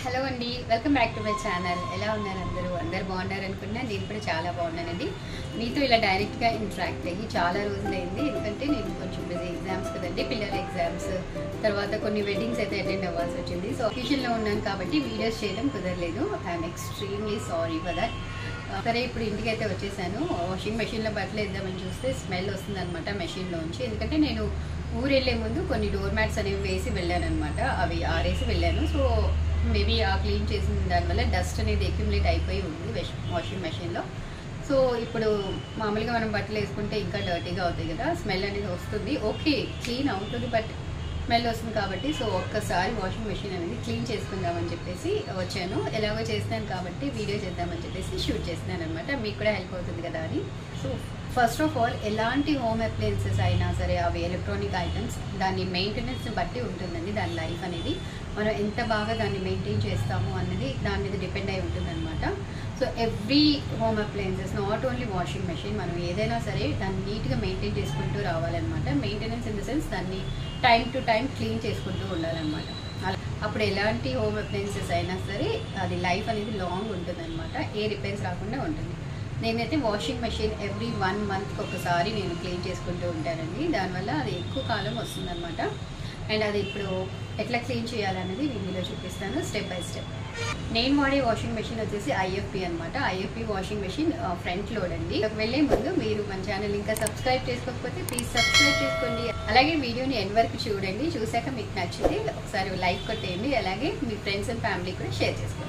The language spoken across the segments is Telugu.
హలో అండి welcome back to my channel ఎలా ఉన్నారు అందరూ అందరు బాగున్నారు అనుకున్నా నేను కూడా చాలా బాగున్నానండి మీతో ఇలా డైరెక్ట్గా ఇంటరాక్ట్ అయ్యి చాలా రోజులైంది ఎందుకంటే నేను కొంచెం బిజీ ఎగ్జామ్స్ కదండి పిల్లల ఎగ్జామ్స్ తర్వాత కొన్ని వెడ్డింగ్స్ అయితే అటెండ్ అవ్వాల్సి వచ్చింది సో అఫీషియల్లో ఉన్నాను కాబట్టి వీడియోస్ చేయడం కుదరలేదు I'm extremely sorry for that సరే ఇప్పుడు ఇంటికి అయితే వచ్చేసాను వాషింగ్ మెషిన్లో బట్టలు వేద్దామని చూస్తే స్మెల్ వస్తుంది అనమాట మెషిన్లోంచి ఎందుకంటే నేను ఊరు వెళ్ళే ముందు కొన్ని డోర్ మ్యాట్స్ అనేవి వేసి వెళ్ళాను అనమాట అవి ఆరేసి వెళ్ళాను సో మేబీ ఆ క్లీన్ చేసిన దానివల్ల డస్ట్ అనేది అక్యుములేట్ అయిపోయి ఉంది వెష్- వాషింగ్ మెషిన్లో సో ఇప్పుడు మామూలుగా మనం బట్టలు వేసుకుంటే ఇంకా డర్టీగా అవుతాయి కదా స్మెల్ అనేది వస్తుంది ఓకే క్లీన్ అవుతుంది బట్ స్మెల్ వస్తుంది కాబట్టి సో ఒక్కసారి వాషింగ్ మెషిన్ అనేది క్లీన్ చేసుకుందామని చెప్పేసి వచ్చాను ఎలాగో చేస్తాను కాబట్టి వీడియో చేద్దామని చెప్పేసి షూట్ చేస్తున్నాను అనమాట మీకు కూడా హెల్ప్ అవుతుంది కదా అని సో ఫస్ట్ ఆఫ్ ఆల్ ఎలాంటి హోమ్ అప్లయన్సెస్ అయినా సరే అవి ఎలక్ట్రానిక్ ఐటమ్స్ దాని మెయింటెనెన్స్ బట్టి ఉంటుందండి దాని లైఫ్ అనేది మనం ఎంత బాగా దాన్ని మెయింటైన్ చేస్తాము అన్నది దాని మీద డిపెండ్ అయి ఉంటుందన్నమాట so every home appliances not only washing machine మనం ఏదైనా సరే దాన్ని నీట్గా మెయింటైన్ చేసుకుంటూ రావాలన్నమాట మెయింటెనెన్స్ ఇన్ ద సెన్స్ దాన్ని టైం టు టైం క్లీన్ చేసుకుంటూ ఉండాలన్నమాట అలా అప్పుడు ఎలాంటి హోమ్ అప్లయన్సెస్ అయినా సరే అది లైఫ్ అనేది లాంగ్ ఉంటుందన్నమాట ఏ రిపేర్స్ రాకుండా ఉంటుంది నేనైతే వాషింగ్ మెషిన్ ఎవ్రీ వన్ మంత్కి ఒకసారి నేను క్లీన్ చేసుకుంటూ ఉంటానండి దానివల్ల అది ఎక్కువ కాలం వస్తుందన్నమాట అండ్ అది ఇప్పుడు ఎట్లా క్లీన్ చేయాలనేది వీడియోలో చూపిస్తాను స్టెప్ బై స్టెప్ నేను వాడే వాషింగ్ మెషిన్ వచ్చేసి ఐఎఫ్పి అనమాట IFB washing machine front load అండి ఇక్కడికి వెళ్ళే ముందు మీరు మన ఛానల్ ఇంకా సబ్స్క్రైబ్ చేసుకోకపోతే ప్లీజ్ సబ్స్క్రైబ్ చేసుకోండి అలాగే వీడియోని ఎండ్ వరకు చూడండి చూసాక మీకు నచ్చితే ఒకసారి లైక్ కొట్టేయండి అలాగే మీ ఫ్రెండ్స్ అండ్ ఫ్యామిలీ కూడా షేర్ చేసుకోండి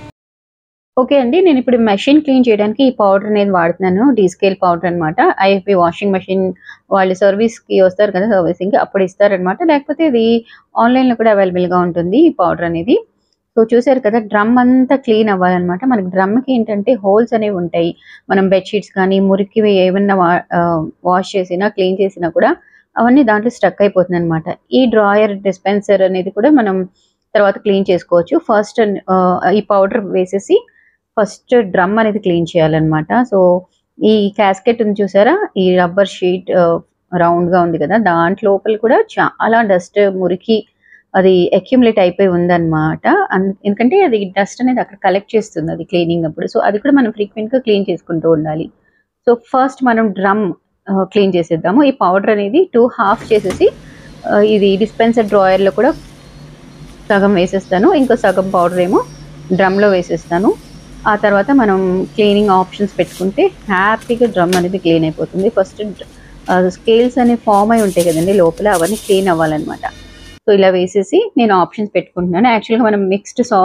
ఓకే అండి నేను ఇప్పుడు మెషిన్ క్లీన్ చేయడానికి ఈ పౌడర్ అనేది వాడుతున్నాను డీస్కేల్ పౌడర్ అనమాట ఐఎఫ్పి వాషింగ్ మెషిన్ వాళ్ళు సర్వీస్ కి వస్తారు కదా సర్వీసింగ్ కి అప్పుడు ఇస్తారనమాట లేకపోతే ఇది ఆన్లైన్ లో కూడా అవైలబుల్ గా ఉంటుంది ఈ పౌడర్ అనేది సో చూసారు కదా డ్రమ్ అంతా క్లీన్ అవ్వాలన్నమాట మనకి డ్రమ్ కి ఏంటంటే హోల్స్ అనేవి ఉంటాయి మనం బెడ్షీట్స్ కానీ మురికి ఏమన్నా వాష్ చేసినా క్లీన్ చేసినా కూడా అవన్నీ దాంట్లో స్టక్ అయిపోతుంది అనమాట ఈ డ్రాయర్ డిస్పెన్సర్ అనేది కూడా మనం తర్వాత క్లీన్ చేసుకోవచ్చు ఫస్ట్ ఈ పౌడర్ వేసేసి ఫస్ట్ డ్రమ్ అనేది క్లీన్ చేయాలన్నమాట సో ఈ క్యాస్కెట్ ఉంది చూసారా ఈ రబ్బర్ షీట్ రౌండ్ గా ఉంది కదా దాంట్ లోపల కూడా చాలా డస్ట్ మురికి అది అక్యుములేట్ అయిపోయి ఉందన్నమాట అన్- ఎందుకంటే అది డస్ట్ అనేది అక్కడ కలెక్ట్ చేస్తుంది అది క్లీనింగ్ అప్పుడు సో అది కూడా మనం ఫ్రీక్వెంట్ గా క్లీన్ చేసుకుంటూ ఉండాలి సో ఫస్ట్ మనం డ్రమ్ క్లీన్ చేసేద్దాము ఈ పౌడర్ అనేది టూ హాఫ్ చేసేసి ఆ, ఇది డిస్పెన్సర్ డ్రాయర్ లో కూడా సగం వేసేస్తాను ఇంకో సగం పౌడర్ ఏమో డ్రమ్ లో వేసేస్తాను ఆ తర్వాత మనం క్లీనింగ్ ఆప్షన్స్ పెట్టుకుంటే హ్యాపీగా డ్రమ్ అనేది క్లీన్ అయిపోతుంది ఫస్ట్ స్కేల్స్ అనేవి ఫామ్ అయి ఉంటాయి కదండి లోపల అవన్నీ క్లీన్ అవ్వాలన్నమాట సో ఇలా వేసేసి నేను ఆప్షన్స్ పెట్టుకుంటున్నాను యాక్చువల్గా మనం మిక్స్డ్ సా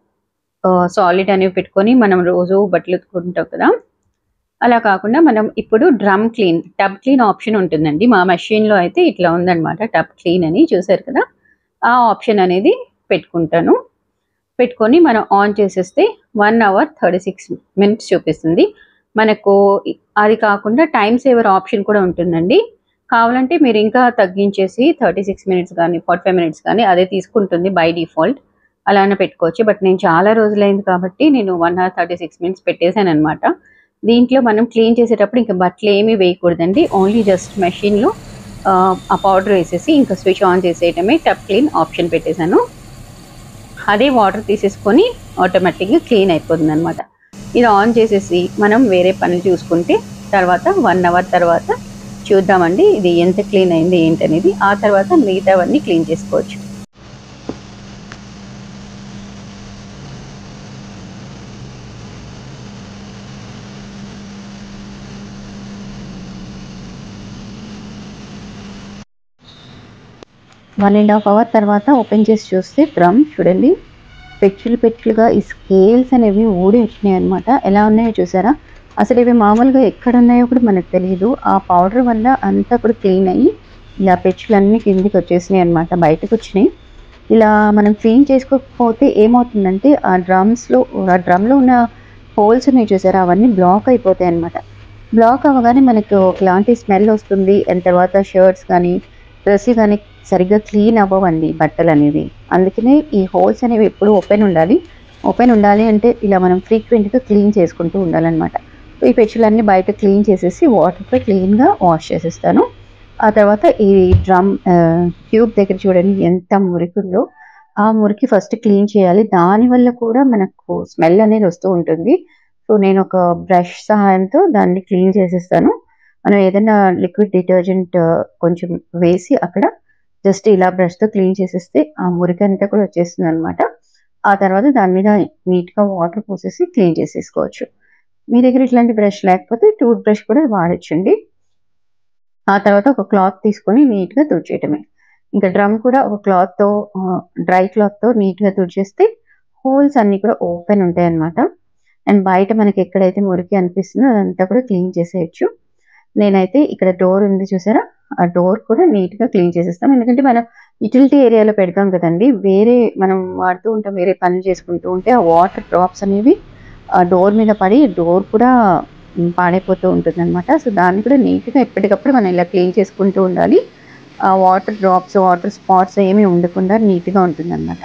సాలిడ్ అనేవి పెట్టుకొని మనం రోజు బట్టలు ఉతుకుంటాం కదా అలా కాకుండా మనం ఇప్పుడు drum clean tub clean option ఉంటుందండి మా machine లో అయితే ఇట్లా ఉందన్నమాట టబ్ క్లీన్ అని చూసారు కదా ఆ ఆప్షన్ అనేది పెట్టుకుంటాను పెట్టుకొని మనం ఆన్ చేసేస్తే one hour thirty six minutes చూపిస్తుంది మనకు అది కాకుండా టైం సేవర్ ఆప్షన్ కూడా ఉంటుందండి కావాలంటే మీరు ఇంకా తగ్గించేసి థర్టీ సిక్స్ మినిట్స్ కానీ ఫార్టీ ఫైవ్ మినిట్స్ కానీ అదే తీసుకుంటుంది బై డిఫాల్ట్ అలానే పెట్టుకోవచ్చు బట్ నేను చాలా రోజులైంది కాబట్టి నేను one hour thirty six minutes పెట్టేశాను అనమాట దీంట్లో మనం క్లీన్ చేసేటప్పుడు ఇంకా బట్టలు ఏమీ వేయకూడదండి ఓన్లీ జస్ట్ మెషిన్లో ఆ పౌడర్ వేసేసి ఇంకా స్విచ్ ఆన్ చేసేయటమే టప్ క్లీన్ ఆప్షన్ పెట్టేశాను అదే వాటర్ తీసేసుకొని ఆటోమేటిక్గా క్లీన్ అయిపోతుంది అనమాట ఇది ఆన్ చేసేసి మనం వేరే పనులు చూసుకుంటే తర్వాత వన్ అవర్ తర్వాత చూద్దామండి ఇది ఎంత క్లీన్ అయింది ఏంటనేది ఆ తర్వాత మిగతావన్నీ క్లీన్ చేసుకోవచ్చు వన్ అండ్ హాఫ్ అవర్ తర్వాత ఓపెన్ చేసి చూస్తే డ్రమ్ చూడండి పెచ్చులు పెచ్చులుగా ఈ స్కేల్స్ అనేవి ఊడి వచ్చినాయి అనమాట ఎలా ఉన్నాయో చూసారా అసలు ఇవి మామూలుగా ఎక్కడ ఉన్నాయో కూడా మనకు తెలియదు ఆ పౌడర్ వల్ల అంతా కూడా క్లీన్ అయ్యి ఇలా పెచ్చులన్నీ కిందికి వచ్చేసినాయి అనమాట బయటకు వచ్చినాయి ఇలా మనం క్లీన్ చేసుకోకపోతే ఏమవుతుందంటే ఆ డ్రమ్స్లో ఆ డ్రమ్లో ఉన్న హోల్స్ ఉన్నాయి చూసారా అవన్నీ బ్లాక్ అయిపోతాయి అనమాట బ్లాక్ అవ్వగానే మనకు ఒకలాంటి స్మెల్ వస్తుంది అండ్ తర్వాత షర్ట్స్ కానీ డ్రెస్ కానీ సరిగ్గా క్లీన్ అవ్వవండి బట్టలు అనేది అందుకనే ఈ హోల్స్ అనేవి ఎప్పుడు ఓపెన్ ఉండాలి ఓపెన్ ఉండాలి అంటే ఇలా మనం ఫ్రీక్వెంట్గా క్లీన్ చేసుకుంటూ ఉండాలన్నమాట ఈ పెచ్చులన్నీ బయట క్లీన్ చేసేసి వాటర్తో క్లీన్గా వాష్ చేసేస్తాను ఆ తర్వాత ఈ డ్రమ్ ట్యూబ్ దగ్గర చూడండి ఎంత మురికుందో ఆ మురికి ఫస్ట్ క్లీన్ చేయాలి దానివల్ల కూడా మనకు స్మెల్ అనేది వస్తూ ఉంటుంది సో నేను ఒక బ్రష్ సహాయంతో దాన్ని క్లీన్ చేసేస్తాను మనం ఏదైనా లిక్విడ్ డిటర్జెంట్ కొంచెం వేసి అక్కడ జస్ట్ ఇలా బ్రష్తో క్లీన్ చేసేస్తే ఆ మురికి అంతా కూడా వచ్చేస్తుంది అనమాట ఆ తర్వాత దాని మీద నీట్గా వాటర్ పోసేసి క్లీన్ చేసేసుకోవచ్చు మీ దగ్గర ఇట్లాంటి బ్రష్ లేకపోతే టూత్ బ్రష్ కూడా వాడచ్చండి ఆ తర్వాత ఒక క్లాత్ తీసుకొని నీట్గా తుడిచేయటమే ఇంకా డ్రమ్ కూడా ఒక క్లాత్తో డ్రై క్లాత్తో నీట్గా తుడిచేస్తే హోల్స్ అన్నీ కూడా ఓపెన్ ఉంటాయి అన్నమాట అండ్ బయట మనకి ఎక్కడైతే మురికి అనిపిస్తుందో అదంతా కూడా క్లీన్ చేసేయచ్చు నేనైతే ఇక్కడ డోర్ ఉంది చూసారా ఆ డోర్ కూడా నీట్గా క్లీన్ చేసేస్తాం ఎందుకంటే మనం యూటిలిటీ ఏరియాలో పెడతాం కదండి వేరే మనం వాడుతూ ఉంటాం వేరే పనులు చేసుకుంటూ ఉంటే ఆ వాటర్ డ్రాప్స్ అనేవి ఆ డోర్ మీద పడి డోర్ కూడా ఉమ్, పాడైపోతూ ఉంటుంది అనమాట సో దాన్ని కూడా నీట్గా ఎప్పటికప్పుడు మనం ఇలా క్లీన్ చేసుకుంటూ ఉండాలి ఆ వాటర్ డ్రాప్స్ వాటర్ స్పాట్స్ ఏమీ ఉండకుండా నీట్గా ఉంటుంది అనమాట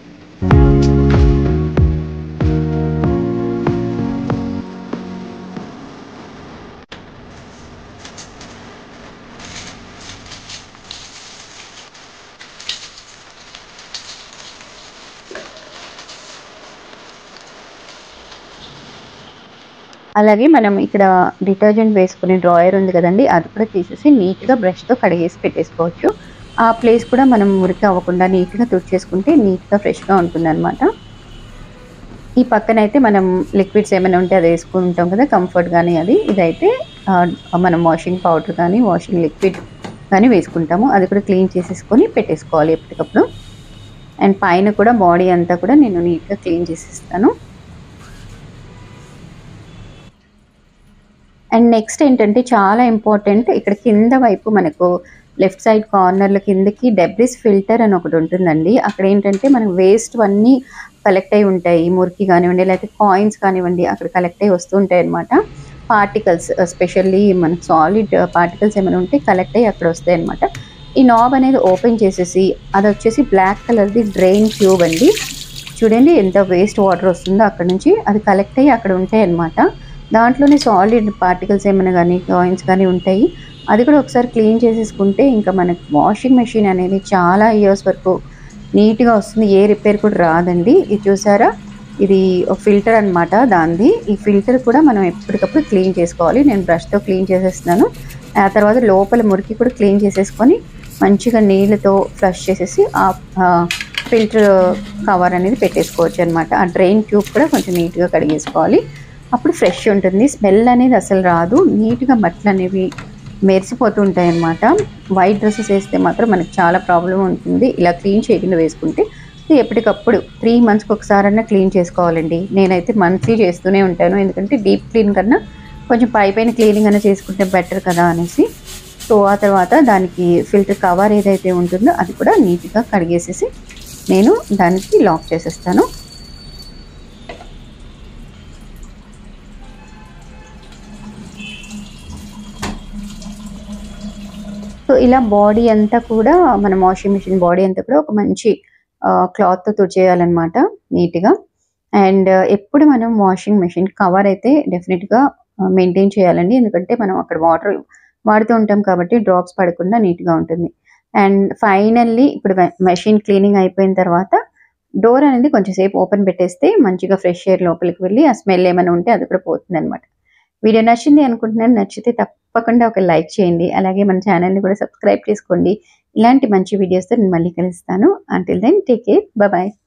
అలాగే మనం ఇక్కడ డిటర్జెంట్ వేసుకునే డ్రాయర్ ఉంది కదండి అది కూడా తీసేసి నీట్గా బ్రష్తో కడిగేసి పెట్టేసుకోవచ్చు ఆ ప్లేస్ కూడా మనం మురికి అవ్వకుండా నీట్గా తుడిచేసుకుంటే నీట్గా ఫ్రెష్గా ఉంటుంది అనమాట ఈ పక్కన అయితే మనం లిక్విడ్స్ ఏమైనా ఉంటే అది వేసుకుంటాం కదా కంఫర్ట్ కానీ అది ఇదైతే ఆ, మనం వాషింగ్ పౌడర్ కానీ వాషింగ్ లిక్విడ్ కానీ వేసుకుంటాము అది కూడా క్లీన్ చేసేసుకొని పెట్టేసుకోవాలి ఎప్పటికప్పుడు అండ్ పైన కూడా బాడీ అంతా కూడా నేను నీట్గా క్లీన్ చేసేస్తాను అండ్ నెక్స్ట్ ఏంటంటే చాలా ఇంపార్టెంట్ ఇక్కడ కింద వైపు మనకు లెఫ్ట్ సైడ్ కార్నర్ల కిందకి డెబ్రిస్ ఫిల్టర్ అని ఒకటి ఉంటుందండి అక్కడ ఏంటంటే మనకు వేస్ట్ అన్నీ కలెక్ట్ అయి ఉంటాయి మురికి కానివ్వండి లేకపోతే కాయిన్స్ కానివ్వండి అక్కడ కలెక్ట్ అయి వస్తూ ఉంటాయి అనమాట పార్టికల్స్ ఎస్పెషల్లీ మనకు సాలిడ్ పార్టికల్స్ ఏమైనా ఉంటే కలెక్ట్ అయ్యి అక్కడ వస్తాయి అనమాట ఈ నాబ్ అనేది ఓపెన్ చేసేసి అది వచ్చేసి బ్లాక్ కలర్ది డ్రైన్ ట్యూబ్ అండి చూడండి ఎంత వేస్ట్ వాటర్ వస్తుందో అక్కడ నుంచి అది కలెక్ట్ అయ్యి అక్కడ ఉంటాయి అనమాట దాంట్లోనే సాలిడ్ పార్టికల్స్ ఏమైనా కానీ కాయిన్స్ కానీ ఉంటాయి అది కూడా ఒకసారి క్లీన్ చేసేసుకుంటే ఇంకా మనకి వాషింగ్ మెషిన్ అనేది చాలా ఇయర్స్ వరకు నీట్గా వస్తుంది ఏ రిపేర్ కూడా రాదండి ఇది చూసారా ఇది ఒక ఫిల్టర్ అన్నమాట దాంది ఈ ఫిల్టర్ కూడా మనం ఎప్పటికప్పుడు క్లీన్ చేసుకోవాలి నేను బ్రష్తో క్లీన్ చేసేస్తున్నాను ఆ తర్వాత లోపల మురికి కూడా క్లీన్ చేసేసుకొని మంచిగా నీళ్ళతో ఫ్లష్ చేసేసి ఆ ఫిల్టర్ కవర్ అనేది పెట్టేసుకోవచ్చు అనమాట ఆ డ్రైన్ ట్యూబ్ కూడా కొంచెం నీట్గా కడిగేసుకోవాలి అప్పుడు ఫ్రెష్ ఉంటుంది స్మెల్ అనేది అసలు రాదు నీట్గా బట్టలు అనేవి మెరిసిపోతూ ఉంటాయి అన్నమాట వైట్ డ్రెస్సెస్ వేస్తే మాత్రం మనకి చాలా ప్రాబ్లం ఉంటుంది ఇలా క్లీన్ చేయకుండా వేసుకుంటే ఇది ఎప్పటికప్పుడు త్రీ మంత్స్కి ఒకసారన్నా క్లీన్ చేసుకోవాలండి నేనైతే మంత్లీ చేస్తూనే ఉంటాను ఎందుకంటే డీప్ క్లీన్ కన్నా కొంచెం పై పైన క్లీనింగ్ అయినా చేసుకుంటే బెటర్ కదా అనేసి సో ఆ తర్వాత దానికి ఫిల్టర్ కవర్ ఏదైతే ఉంటుందో అది కూడా నీట్గా కడిగేసేసి నేను దానికి లాక్ చేసేస్తాను సో ఇలా బాడీ అంతా కూడా మన వాషింగ్ మిషన్ బాడీ అంతా కూడా ఒక మంచి క్లాత్తో తుడిచేయాలన్నమాట నీట్గా అండ్ ఎప్పుడు మనం వాషింగ్ మెషిన్ కవర్ అయితే డెఫినెట్గా మెయింటైన్ చేయాలండి ఎందుకంటే మనం అక్కడ వాటర్ వాడుతూ ఉంటాం కాబట్టి డ్రాప్స్ పడకుండా నీట్గా ఉంటుంది అండ్ ఫైనల్లీ ఇప్పుడు మెషిన్ క్లీనింగ్ అయిపోయిన తర్వాత డోర్ అనేది కొంచెం సేపు ఓపెన్ పెట్టేస్తే మంచిగా ఫ్రెష్ ఎయిర్ లోపలికి వెళ్ళి ఆ స్మెల్ ఏమైనా ఉంటే అది కూడా పోతుంది అనమాట వీడియో నచ్చింది అనుకుంటున్నాను నచ్చితే తప్పకుండా ఒక లైక్ చేయండి అలాగే మన ఛానల్ని కూడా సబ్స్క్రైబ్ చేసుకోండి ఇలాంటి మంచి వీడియోస్తో నేను మళ్ళీ కలుస్తాను until then take care bye